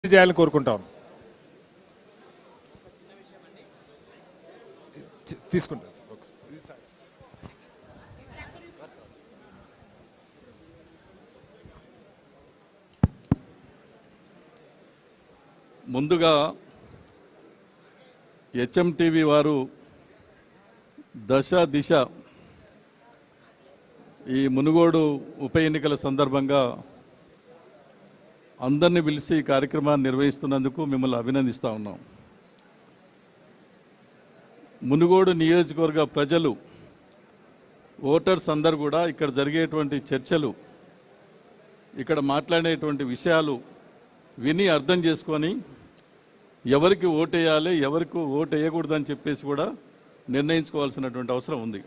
చేయాలని కోరుకుంటాం తీసుకుంటాను సార్ ఒకసారి. ముందుగా హెచ్ఎంటీవీ వారు దశ దిశ ఈ మునుగోడు ఉప ఎన్నికల సందర్భంగా అందరినీ పిలిచి ఈ కార్యక్రమాన్ని నిర్వహిస్తున్నందుకు మిమ్మల్ని అభినందిస్తూ ఉన్నాం మునుగోడు నియోజకవర్గ ప్రజలు ఓటర్స్ అందరు కూడా ఇక్కడ జరిగేటువంటి చర్చలు ఇక్కడ మాట్లాడేటువంటి విషయాలు విని అర్థం చేసుకొని ఎవరికి ఓటేయాలి ఎవరికి ఓటు వేయకూడదని చెప్పేసి కూడా నిర్ణయించుకోవాల్సినటువంటి అవసరం ఉంది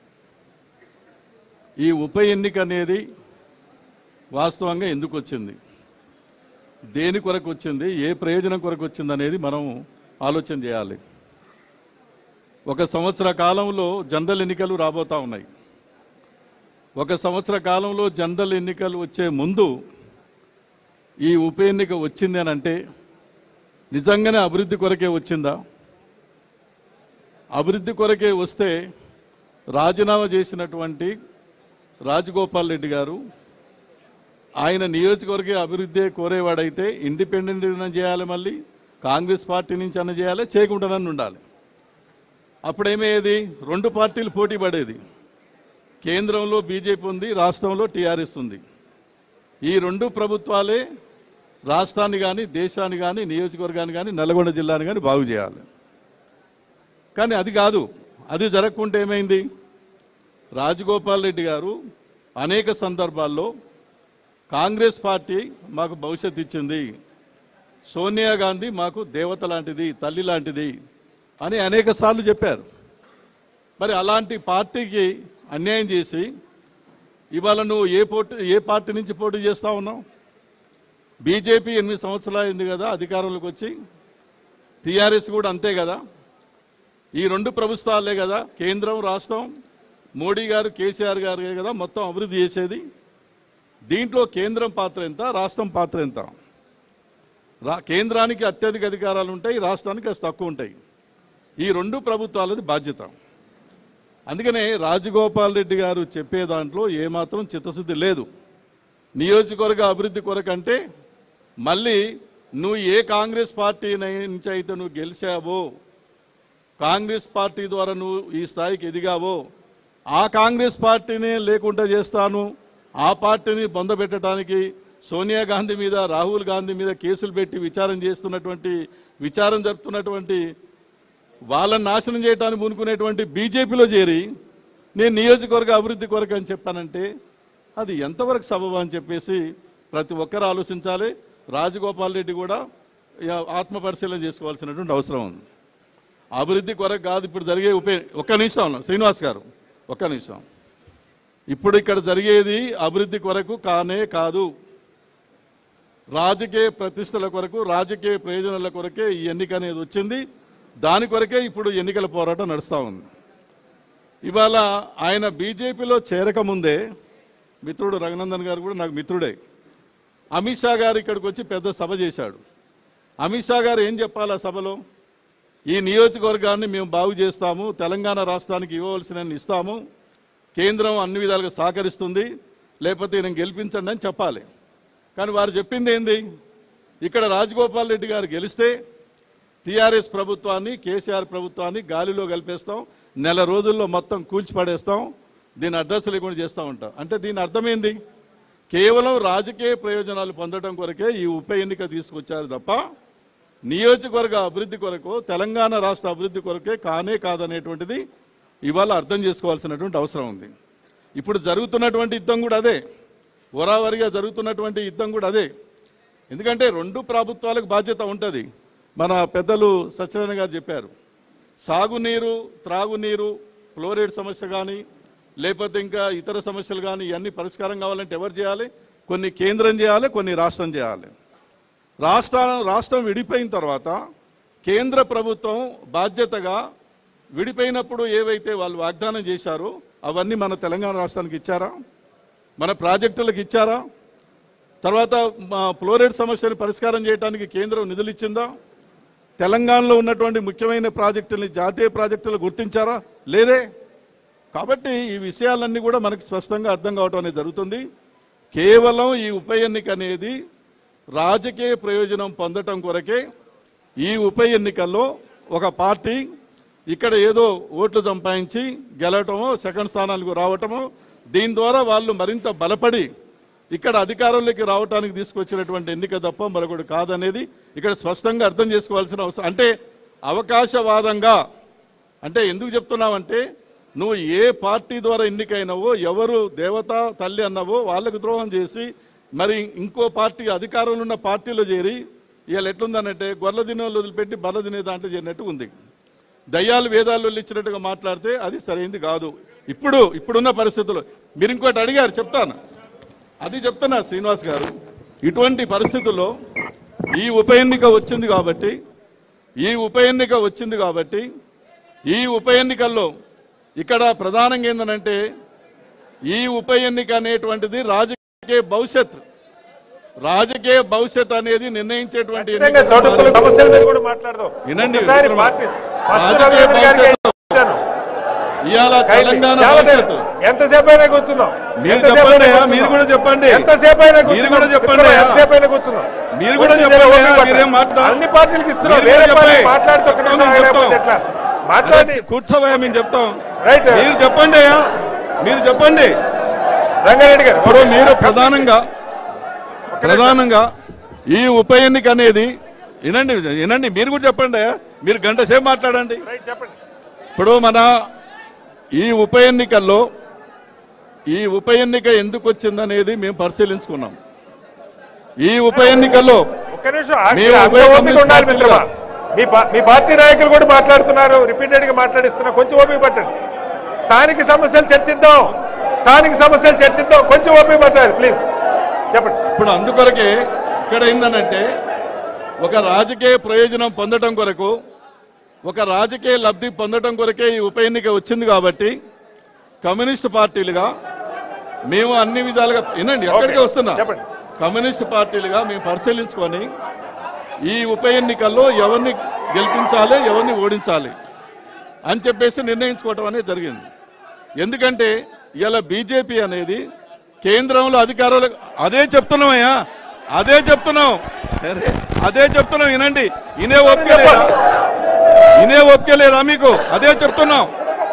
ఈ ఉప ఎన్నిక అనేది వాస్తవంగా ఎందుకు వచ్చింది దేని కొరకు వచ్చింది ఏ ప్రయోజనం కొరకు వచ్చింది అనేది మనం ఆలోచన చేయాలి ఒక సంవత్సర కాలంలో జనరల్ ఎన్నికలు రాబోతా ఉన్నాయి ఒక సంవత్సర కాలంలో జనరల్ ఎన్నికలు వచ్చే ముందు ఈ ఉప ఎన్నిక వచ్చింది అని అంటే నిజంగానే అభివృద్ధి కొరకే వచ్చిందా అభివృద్ధి కొరకే వస్తే రాజీనామా చేసినటువంటి రాజగోపాల్ రెడ్డి గారు ఆయన నియోజకవర్గ అభివృద్ధి కోరేవాడైతే ఇండిపెండెంట్ చేయాలి మళ్ళీ కాంగ్రెస్ పార్టీ నుంచి అన్న చేయాలి చేయకుండానని ఉండాలి అప్పుడేమయ్యేది రెండు పార్టీలు పోటీ పడేది కేంద్రంలో బీజేపీ ఉంది రాష్ట్రంలో టీఆర్ఎస్ ఉంది ఈ రెండు ప్రభుత్వాలే రాష్ట్రాన్ని కానీ దేశాన్ని కానీ నియోజకవర్గాన్ని కానీ నల్గొండ జిల్లాని కానీ బాగు చేయాలి కానీ అది కాదు అది జరగకుంటే ఏమైంది రాజగోపాల్ రెడ్డి గారు అనేక సందర్భాల్లో కాంగ్రెస్ పార్టీ మాకు భవిష్యత్తు ఇచ్చింది సోనియా గాంధీ మాకు దేవత లాంటిది తల్లి లాంటిది అని అనేక సార్లు చెప్పారు మరి అలాంటి పార్టీకి అన్యాయం చేసి ఇవాళ నువ్వు ఏ పోటీ ఏ పార్టీ నుంచి పోటీ చేస్తా ఉన్నావు బీజేపీ ఎనిమిది సంవత్సరాలు అయింది కదా అధికారంలోకి వచ్చి టీఆర్ఎస్ కూడా అంతే కదా ఈ రెండు ప్రభుత్వాలే కదా కేంద్రం రాష్ట్రం మోడీ గారు కేసీఆర్ గారు కదా మొత్తం అభివృద్ధి చేసేది దీంట్లో కేంద్రం పాత్ర ఎంత రాష్ట్రం పాత్ర ఎంత రా కేంద్రానికి అత్యధిక అధికారాలు ఉంటాయి రాష్ట్రానికి అసలు తక్కువ ఉంటాయి ఈ రెండు ప్రభుత్వాలది బాధ్యత అందుకనే రాజగోపాల్ రెడ్డి గారు చెప్పే దాంట్లో ఏమాత్రం చిత్తశుద్ధి లేదు నియోజకవర్గ అభివృద్ధి కొరకంటే మళ్ళీ నువ్వు ఏ కాంగ్రెస్ పార్టీ నుంచి అయితే నువ్వు గెలిచావో కాంగ్రెస్ పార్టీ ద్వారా నువ్వు ఈ స్థాయికి ఎదిగావో ఆ కాంగ్రెస్ పార్టీని లేకుండా చేస్తాను ఆ పార్టీని బొందబెట్టడానికి సోనియా గాంధీ మీద రాహుల్ గాంధీ మీద కేసులు పెట్టి విచారం చేస్తున్నటువంటి విచారం జరుపుతున్నటువంటి వాళ్ళని నాశనం చేయడానికి పూనుకునేటువంటి బీజేపీలో చేరి నేను నియోజకవర్గ అభివృద్ధి కొరకు అని చెప్పానంటే అది ఎంతవరకు సబబు అని చెప్పేసి ప్రతి ఒక్కరు ఆలోచించాలి రాజగోపాల్ రెడ్డి కూడా ఇక ఆత్మ పరిశీలన చేసుకోవాల్సినటువంటి అవసరం ఉంది అభివృద్ధి కొరకు కాదు ఇప్పుడు జరిగే ఉపే ఒక్క నిమిషం శ్రీనివాస్ గారు ఒక్క నిమిషం ఇప్పుడు ఇక్కడ జరిగేది అభివృద్ధి కొరకు కానే కాదు రాజకీయ ప్రతిష్టల కొరకు రాజకీయ ప్రయోజనాల కొరకే ఈ ఎన్నిక అనేది వచ్చింది దాని కొరకే ఇప్పుడు ఎన్నికల పోరాటం నడుస్తూ ఉంది ఇవాళ ఆయన బీజేపీలో చేరకముందే మిత్రుడు రఘునందన్ గారు కూడా నాకు మిత్రుడే అమిత్ షా గారు ఇక్కడికి వచ్చి పెద్ద సభ చేశాడు అమిత్ షా గారు ఏం చెప్పాలి ఆ సభలో ఈ నియోజకవర్గాన్ని మేము బాగు చేస్తాము తెలంగాణ రాష్ట్రానికి ఇవ్వవలసిన ఇస్తాము కేంద్రం అన్ని విధాలుగా సహకరిస్తుంది లేకపోతే నేను గెలిపించండి అని చెప్పాలి కానీ వారు చెప్పింది ఏంది ఇక్కడ రాజగోపాల్ రెడ్డి గారు గెలిస్తే టీఆర్ఎస్ ప్రభుత్వాన్ని కేసీఆర్ ప్రభుత్వాన్ని గాలిలో కలిపేస్తాం నెల రోజుల్లో మొత్తం కూల్చిపడేస్తాం దీని అడ్రస్ లేకుండా చేస్తూ ఉంటాం అంటే దీని అర్థమైంది కేవలం రాజకీయ ప్రయోజనాలు పొందడం కొరకే ఈ ఉప ఎన్నిక తీసుకొచ్చారు తప్ప నియోజకవర్గ అభివృద్ధి కొరకు తెలంగాణ రాష్ట్ర అభివృద్ధి కొరకే కానే కాదనేటువంటిది ఇవాళ అర్థం చేసుకోవాల్సినటువంటి అవసరం ఉంది ఇప్పుడు జరుగుతున్నటువంటి యుద్ధం కూడా అదే వరావరిగా జరుగుతున్నటువంటి యుద్ధం కూడా అదే ఎందుకంటే రెండు ప్రభుత్వాలకు బాధ్యత ఉంటుంది మన పెద్దలు సత్యనారాయణ గారు చెప్పారు సాగునీరు త్రాగునీరు ఫ్లోరైడ్ సమస్య కానీ లేకపోతే ఇంకా ఇతర సమస్యలు కానీ ఇవన్నీ పరిష్కారం కావాలంటే ఎవరు చేయాలి కొన్ని కేంద్రం చేయాలి కొన్ని రాష్ట్రం చేయాలి రాష్ట్రం రాష్ట్రం విడిపోయిన తర్వాత కేంద్ర ప్రభుత్వం బాధ్యతగా విడిపోయినప్పుడు ఏవైతే వాళ్ళు వాగ్దానం చేశారో అవన్నీ మన తెలంగాణ రాష్ట్రానికి ఇచ్చారా మన ప్రాజెక్టులకు ఇచ్చారా తర్వాత మా ఫ్లోరైడ్ సమస్యను పరిష్కారం చేయడానికి కేంద్రం నిధులు ఇచ్చిందా తెలంగాణలో ఉన్నటువంటి ముఖ్యమైన ప్రాజెక్టుల్ని జాతీయ ప్రాజెక్టులు గుర్తించారా లేదే కాబట్టి ఈ విషయాలన్నీ కూడా మనకు స్పష్టంగా అర్థం కావటం అనేది జరుగుతుంది కేవలం ఈ ఉప ఎన్నిక అనేది రాజకీయ ప్రయోజనం పొందటం కొరకే ఈ ఉప ఎన్నికల్లో ఒక పార్టీ ఇక్కడ ఏదో ఓట్లు సంపాదించి గెలవటమో సెకండ్ స్థానాలకు రావటమో దీని ద్వారా వాళ్ళు మరింత బలపడి ఇక్కడ అధికారంలోకి రావడానికి తీసుకొచ్చినటువంటి ఎన్నిక తప్ప మరొకటి కాదనేది ఇక్కడ స్పష్టంగా అర్థం చేసుకోవాల్సిన అవసరం అంటే అవకాశవాదంగా అంటే ఎందుకు చెప్తున్నావంటే నువ్వు ఏ పార్టీ ద్వారా ఎన్నికైనావో ఎవరు దేవత తల్లి అన్నావో వాళ్ళకు ద్రోహం చేసి మరి ఇంకో పార్టీ అధికారంలో ఉన్న పార్టీలో చేరి ఇవాళ ఎట్లుందనంటే గొర్రెల దినాలు వదిలిపెట్టి బర్రె తినే దాంట్లో చేరినట్టు ఉంది దయ్యాలు వేదాలు ఇచ్చినట్టుగా మాట్లాడితే అది సరైంది కాదు ఇప్పుడు ఇప్పుడున్న పరిస్థితుల్లో మీరు ఇంకోటి అడిగారు చెప్తాను అది చెప్తున్నా శ్రీనివాస్ గారు ఇటువంటి పరిస్థితుల్లో ఈ ఉప ఎన్నిక వచ్చింది కాబట్టి ఈ ఉప ఎన్నిక వచ్చింది కాబట్టి ఈ ఉప ఎన్నికల్లో ఇక్కడ ప్రధానంగా ఏంటంటే ఈ ఉప ఎన్నిక అనేటువంటిది రాజకీయ భవిష్యత్ రాజకీయ భవిష్యత్ అనేది నిర్ణయించేటువంటి ఖచ్చితంగా ఎన్నిక. చోటుకుల సమస్యల మీద కూడా మాట్లాడదాం వినండి, ఒకసారి విక్రమ. పార్టీ ఫస్ట్ రాజకీయ రవీంద్ర గారికి భవిష్యత్తు. ఇచ్చాను. ఇవాళ కైలీ, తెలంగాణ చాలా భవిష్యత్తు ఎంతసేపు అయినా కూర్చున్నాం మీరు ఎంతసేపు చెప్పండి అయినా అయ్యా, కూర్చున్నాం. మీరు కూడా చెప్పండి. ఎంతసేపు అయినా మీరు కూర్చున్నాం. కూడా చెప్పండి విక్రమ, అయ్యా. ఎంతసేపు అయినా కూర్చున్నాం మీరు కూడా కొంచెం చెప్పండి ఓపిక అయ్యా, పట్టండి. మీరేం మాట్లాడ- అన్ని పార్టీలకు ఇస్తున్నాం మీరు వేరే చెప్పండి. పార్టీ మాట్లాడితే ఒక చెప్తాం, నిమిషం మేము ఆగలేకపోతే చెప్తాం. ఎట్లా మాట్లాడి అరే, కూర్చోవయ్యా మేము చెప్తాం రైట్ మీరు చెప్పండి అయ్యా మీరు చెప్పండి రంగారెడ్డి గారు ఇప్పుడు మీరు ప్రధానంగా ప్రధానంగా ఈ ఉప ఎన్నిక అనేది వినండి వినండి మీరు కూడా చెప్పండి అయ్యా మీరు గంట సేపు మాట్లాడండి రైట్ చెప్పండి ఇప్పుడు మన ఈ ఉప ఎన్నికల్లో ఈ ఉప ఎన్నిక ఎందుకు వచ్చిందనేది మేము పరిశీలించుకున్నాం ఈ ఉప ఎన్నికల్లో ఒక్క నిమిషం ఆగి- మేము అంత ఉభయ ఓపిక కమ్యూనిస్ట్ ఉండాలి మిత్రమా పార్టీలుగా. మీ పా- మీ పార్టీ నాయకులు కూడా మాట్లాడుతున్నారు రిపీటెడ్ గా మాట్లాడిస్తున్నారు కొంచెం ఓపిక పట్టండి స్థానిక సమస్యలు చర్చిద్దాం స్థానిక సమస్యలు చర్చిద్దాం కొంచెం ఓపిక పట్టాలి ప్లీజ్ చెప్పండి ఇప్పుడు అందుకొరకే ఇక్కడ ఏందనంటే ఒక రాజకీయ ప్రయోజనం పొందటం కొరకు ఒక రాజకీయ లబ్ధి పొందటం కొరకే ఈ ఉప ఎన్నిక వచ్చింది కాబట్టి కమ్యూనిస్ట్ పార్టీలుగా మేము అన్ని విధాలుగా వినండి ఎక్కడికి వస్తున్నా చెప్పండి. కమ్యూనిస్ట్ పార్టీలుగా మేము పరిశీలించుకొని ఈ ఉప ఎన్నికల్లో ఎవరిని గెలిపించాలి ఎవరిని ఓడించాలి అని చెప్పేసి నిర్ణయించుకోవటం అనేది జరిగింది ఎందుకంటే ఇలా బీజేపీ అనేది కేంద్రంలో అధికారులు అదే చెప్తున్నామయ్యా అదే చెప్తున్నాం అరే, అదే చెప్తున్నాం వినండి ఇనే ఓపిక లేదా ఇనే ఓపిక లేదా మీకు అదే చెప్తున్నాం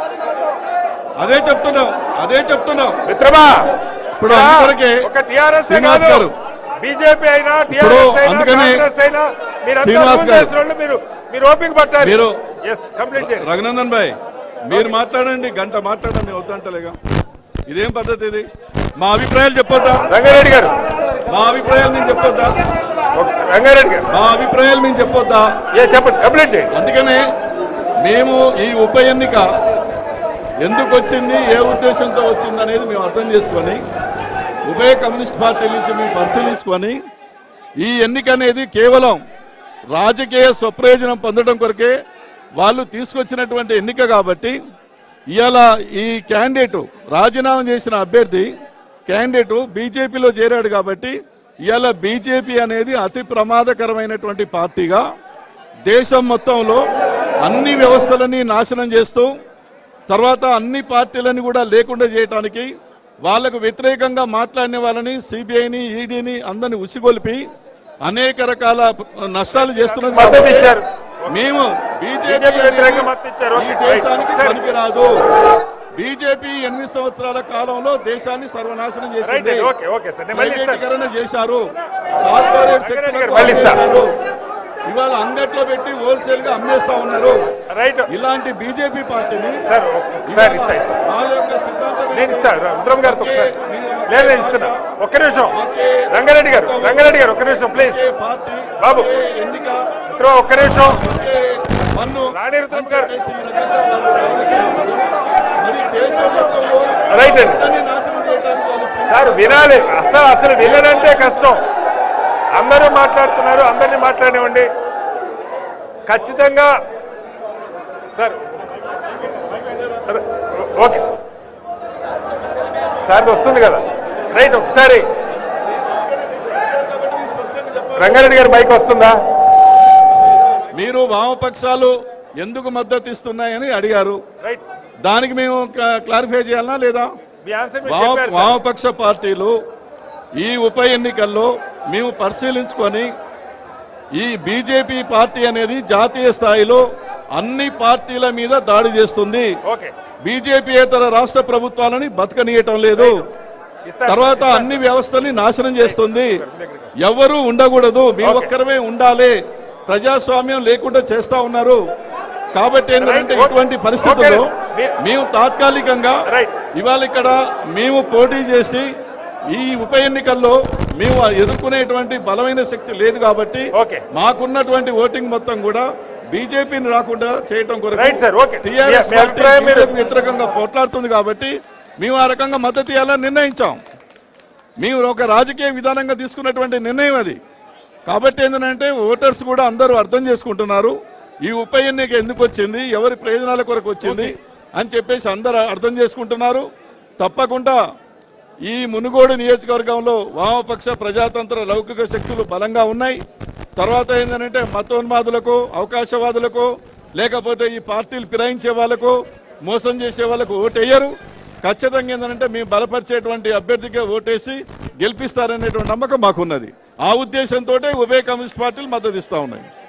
అదే చెప్తున్నాం అదే చెప్తున్నాం మిత్రమా ఇప్పుడు అందుకొరకే ఒక టిఆర్ఎస్ శ్రీనివాస్ కాదు గారు. బీజేపీ అయినా టిఆర్ఎస్ అయినా అందుకనే కాంగ్రెస్ అయినా మీరంతా శ్రీనివాస్ రూల్ గారు. చేసిన వాళ్ళు మీరు మీరు ఓపిక పట్టాలి మీరు- ఎస్ కంప్లీట్ చేయండి రఘునందన్ భాయ్ మీరు మాట్లాడండి గంట మాట్లాడండి వద్దంటలేగా ఇదేం పద్ధతి ఇది మా అభిప్రాయాలు చెప్పొద్దా రంగారెడ్డి గారు మా అభిప్రాయాలు నేను చెప్పొద్దా ఒక- రంగారెడ్డి గారు మా అభిప్రాయాలు మేము చెప్పొద్దా ఏ చెప్పండి కంప్లీట్ చేయండి అందుకనే మేము ఈ ఉప ఎన్నిక ఎందుకు వచ్చింది ఏ ఉద్దేశంతో వచ్చింది అనేది మేము అర్థం చేసుకొని ఉభయ కమ్యూనిస్ట్ పార్టీల నుంచి మేము పరిశీలించుకొని ఈ ఎన్నిక అనేది కేవలం రాజకీయ స్వప్రయోజనం పొందడం కొరకే వాళ్ళు తీసుకొచ్చినటువంటి ఎన్నిక కాబట్టి ఇవాళ ఈ క్యాండిడేటు రాజీనామా చేసిన అభ్యర్థి క్యాండిడేటు బీజేపీలో చేరాడు కాబట్టి ఇవాళ బీజేపీ అనేది అతి ప్రమాదకరమైనటువంటి పార్టీగా దేశం మొత్తంలో అన్ని వ్యవస్థలని నాశనం చేస్తూ తర్వాత అన్ని పార్టీలని కూడా లేకుండా చేయటానికి వాళ్ళకు వ్యతిరేకంగా మాట్లాడిన వాళ్ళని సిబిఐని ఈడీని అందరిని ఉసిగొల్పి అనేక రకాల నష్టాలు చేస్తున్నది మద్దతు ఇచ్చారు. మేము బీజేపీ బీజేపీ వ్యతిరేకంగా మద్దతు ఇచ్చారు. ఈ ఓకే. దేశానికి సరే. పనికిరాదు బీజేపీ ఎనిమిది సంవత్సరాల కాలంలో దేశాన్ని సర్వనాశనం చేసింది రైట్ ఓకే ఓకే సార్ నేను మళ్ళీ ఇస్తాను ప్రైవేటీకరణ చేశారు కార్పొరేట్ రంగారెడ్డి గారు సెక్టర్లకు మళ్ళీ ఇస్తా. అమ్మేశారు. ఇవాళ అంగట్లో పెట్టి హోల్సేల్ గా అమ్మేస్తా ఉన్నారు రైట్ ఇలాంటి బీజేపీ పార్టీని సార్ సార్ ఇస్తా ఇస్తా మా యొక్క సిద్ధాంతం నేను ఇస్తా రుద్రం గారితో ఒకసారి ఒకే- లేదు నేను ఇస్తున్నా ఒక్క నిమిషం ఒకే- రంగారెడ్డి గారు రంగారెడ్డి గారు ఒక్క నిమిషం ప్లీజ్ ఒకే పార్టీ బాబు. ఒకే ఎన్నిక మిత్రమా ఒక్క నిమిషం ఒకే పన్ను రాణి రుద్రం గారు. అని చెప్పేసి ఈ రకంగా వాళ్ళు వ్యవహరిస్తున్నారు. మరి దేశం మొత్తంలో రైట్ అండి. అందరినీ నాశనం చేయడానికి వాళ్ళు సార్ వినాలి అసలు అసలు వినడంటే కష్టం అందరూ మాట్లాడుతున్నారు అందరినీ మాట్లాడివ్వండి ఖచ్చితంగా సార్ ఓకే సార్ వస్తుంది కదా రైట్ ఒకసారి రంగారెడ్డి గారి బైక్ వస్తుందా మీరు వామపక్షాలు ఎందుకు మద్దతు ఇస్తున్నాయని అడిగారు రైట్ దానికి మేము క్లా- క్లారిఫై చేయాలనా లేదా మీ ఆన్సర్ మీరు వామ చెప్పారు సార్. వామపక్ష పార్టీలు ఈ ఉప ఎన్నికల్లో మేము పరిశీలించుకొని ఈ బీజేపీ పార్టీ అనేది జాతీయ స్థాయిలో అన్ని పార్టీల మీద దాడి చేస్తుంది ఓకే బీజేపీయేతర రాష్ట్ర ప్రభుత్వాలని బతకనీయటం లేదు ఇస్తాను తర్వాత సార్, అన్ని వ్యవస్థల్ని నాశనం చేస్తుంది మీ దగ్గరికి ఎవరు ఉండకూడదు మీ Okay. ఒక్కరమే ఉండాలి ప్రజాస్వామ్యం లేకుండా చేస్తా ఉన్నారు కాబట్టి ఏంటంటే Right. ఇటువంటి పరిస్థితుల్లో Okay. మేము తాత్కాలికంగా Right. ఇవాళ ఇక్కడ మేము పోటీ చేసి ఈ ఉప ఎన్నికల్లో మేము ఎదుర్కొనేటువంటి బలమైన శక్తి లేదు కాబట్టి Okay. మాకున్నటువంటి ఓటింగ్ మొత్తం కూడా బీజేపీని రాకుండా చేయటం Right, sir. Okay. టీఆర్ఎస్ మీ- మీ అభిప్రాయం మీరు- పార్టీ వ్యతిరేకంగా పోట్లాడుతుంది కాబట్టి మేము ఆ రకంగా మద్దతు ఇవ్వాలని నిర్ణయించాం మేము ఒక రాజకీయ విధానంగా తీసుకున్నటువంటి నిర్ణయం అది కాబట్టి ఏంటంటే ఓటర్స్ కూడా అందరూ అర్థం చేసుకుంటున్నారు ఈ ఉప ఎన్నిక ఎందుకు వచ్చింది ఎవరి ప్రయోజనాల కొరకు వచ్చింది అని చెప్పేసి అందరూ అర్థం చేసుకుంటున్నారు తప్పకుండా ఈ మునుగోడు నియోజకవర్గంలో వామపక్ష ప్రజాతంత్ర లౌకిక శక్తులు బలంగా ఉన్నాయి తర్వాత ఏంటంటే మతోన్మాదులకు అవకాశవాదులకు లేకపోతే ఈ పార్టీలు ఫిరాయించే వాళ్ళకు మోసం చేసే వాళ్ళకు ఓటేయరు ఖచ్చితంగా ఏంటంటే మేము బలపరిచేటువంటి అభ్యర్థిగా ఓటేసి గెలిపిస్తారనేటువంటి నమ్మకం మాకున్నది ఆ ఉద్దేశంతో ఉభయ కమ్యూనిస్ట్ పార్టీలు మద్దతు ఇస్తా ఉన్నాయి